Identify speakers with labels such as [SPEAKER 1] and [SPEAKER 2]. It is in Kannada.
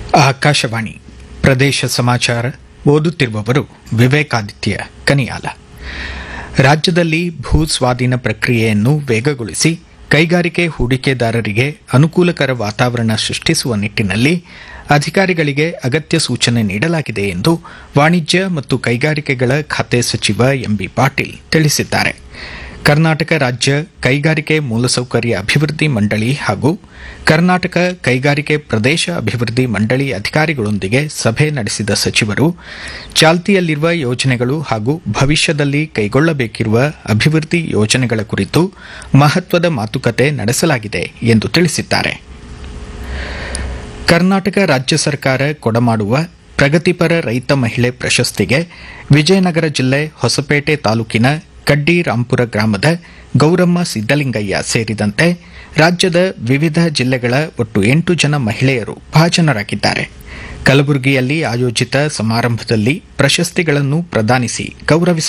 [SPEAKER 1] ಆಕಾಶವಾಣಿ ಪ್ರದೇಶ ಸಮಾಚಾರ ಓದುತ್ತಿರುವವರು ವಿವೇಕಾದಿತ್ಯ ಕನಿಯಾಲ ರಾಜ್ಯದಲ್ಲಿ ಭೂ ಸ್ವಾಧೀನ ಪ್ರಕ್ರಿಯೆಯನ್ನು ವೇಗಗೊಳಿಸಿ ಕೈಗಾರಿಕೆ ಹೂಡಿಕೆದಾರರಿಗೆ ಅನುಕೂಲಕರ ವಾತಾವರಣ ಸೃಷ್ಟಿಸುವ ನಿಟ್ಟಿನಲ್ಲಿ ಅಧಿಕಾರಿಗಳಿಗೆ ಅಗತ್ಯ ಸೂಚನೆ ನೀಡಲಾಗಿದೆ ಎಂದು ವಾಣಿಜ್ಯ ಮತ್ತು ಕೈಗಾರಿಕೆಗಳ ಖಾತೆ ಸಚಿವ ಎಂಬಿ ಪಾಟೀಲ್ ತಿಳಿಸಿದ್ದಾರೆ ಕರ್ನಾಟಕ ರಾಜ್ಯ ಕೈಗಾರಿಕೆ ಮೂಲಸೌಕರ್ಯ ಅಭಿವೃದ್ಧಿ ಮಂಡಳಿ ಹಾಗೂ ಕರ್ನಾಟಕ ಕೈಗಾರಿಕೆ ಪ್ರದೇಶ ಅಭಿವೃದ್ಧಿ ಮಂಡಳಿ ಅಧಿಕಾರಿಗಳೊಂದಿಗೆ ಸಭೆ ನಡೆಸಿದ ಸಚಿವರು ಚಾಲ್ತಿಯಲ್ಲಿರುವ ಯೋಜನೆಗಳು ಹಾಗೂ ಭವಿಷ್ಯದಲ್ಲಿ ಕೈಗೊಳ್ಳಬೇಕಿರುವ ಅಭಿವೃದ್ಧಿ ಯೋಜನೆಗಳ ಕುರಿತು ಮಹತ್ವದ ಮಾತುಕತೆ ನಡೆಸಲಾಗಿದೆ ಎಂದು ತಿಳಿಸಿದ್ದಾರೆ ಕರ್ನಾಟಕ ರಾಜ್ಯ ಸರ್ಕಾರ ಕೊಡಮಾಡುವ ಪ್ರಗತಿಪರ ರೈತ ಮಹಿಳೆ ಪ್ರಶಸ್ತಿಗೆ ವಿಜಯನಗರ ಜಿಲ್ಲೆ ಹೊಸಪೇಟೆ ತಾಲೂಕಿನ ಕಡ್ಡಿ ರಾಂಪುರ ಗ್ರಾಮದ ಗೌರಮ್ಮ ಸಿದ್ದಲಿಂಗಯ್ಯ ಸೇರಿದಂತೆ ರಾಜ್ಯದ ವಿವಿಧ ಜಿಲ್ಲೆಗಳ ಒಟ್ಟು ಎಂಟು ಜನ ಮಹಿಳೆಯರು ಭಾಜನರಾಗಿದ್ದಾರೆ ಕಲಬುರಗಿಯಲ್ಲಿ ಆಯೋಜಿತ ಸಮಾರಂಭದಲ್ಲಿ ಪ್ರಶಸ್ತಿಗಳನ್ನು ಪ್ರದಾನಿಸಿ ಗೌರವಿಸಲಾಯಿತು